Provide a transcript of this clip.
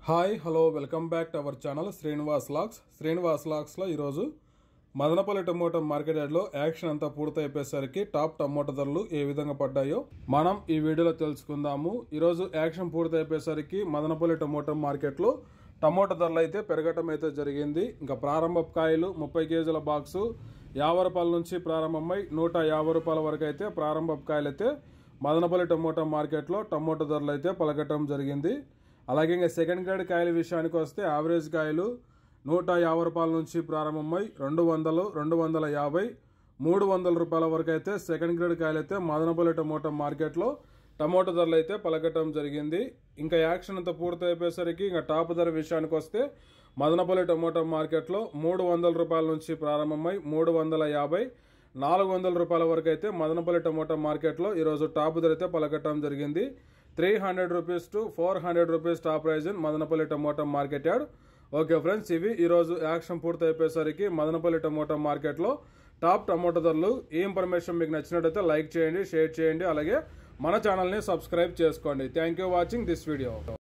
hi hello welcome back to our channel Srinivas vlogs శ్రీనివాస్ లాక్స్లో ఈరోజు మదనపల్లి టమోటా మార్కెట్ యార్డ్లో యాక్షన్ అంతా పూర్తయిపోయేసరికి టాప్ టమోటా ధరలు ఏ విధంగా పడ్డాయో మనం ఈ వీడియోలో తెలుసుకుందాము ఈరోజు యాక్షన్ పూర్తయిపోయేసరికి మదనపల్లి టమోటా మార్కెట్లో టమోటా ధరలు అయితే పెరగటం అయితే జరిగింది ఇంకా ప్రారంభ కాయలు ముప్పై కేజీల బాక్సు యాభై రూపాయల నుంచి ప్రారంభమై నూట యాభై రూపాయల వరకు అయితే ప్రారంభ కాయలు అయితే మదనపల్లి టమోటా మార్కెట్లో టమోటా ధరలు అయితే పలకటం జరిగింది అలాగే ఇంకా సెకండ్ గ్రేడ్ కాయల విషయానికి వస్తే యావరేజ్ కాయలు నూట యాభై రూపాయల నుంచి ప్రారంభమై రెండు వందలు రెండు వందల యాభై మూడు వందల రూపాయల వరకు అయితే సెకండ్ గ్రేడ్ కాయలు అయితే మదనపల్లి టమోటా మార్కెట్లో టమోటా ధరలు అయితే పలకటం జరిగింది ఇంకా యాక్షన్ అంతా పూర్తి అయిపోయేసరికి ఇంకా టాప్ ధర విషయానికి వస్తే మదనపల్లి టమోటా మార్కెట్లో మూడు వందల రూపాయల నుంచి ప్రారంభమై మూడు వందల యాభై నాలుగు వందల రూపాయల వరకు అయితే మదనపల్లి టమోటా మార్కెట్లో ఈరోజు టాప్ ధర అయితే పలకటం జరిగింది three hundred rupees to four hundred rupees top price in Madanapalle tomato market yard okay friends ఇవి ఈరోజు యాక్షన్ పూర్తి అయిపోయేసరికి మదనపల్లి టమోటా మార్కెట్లో టాప్ టమోటా ధరలు ఈ ఇన్ఫర్మేషన్ మీకు నచ్చినట్టయితే లైక్ చేయండి షేర్ చేయండి అలాగే మన ఛానల్ని సబ్స్క్రైబ్ చేసుకోండి thank you watching this video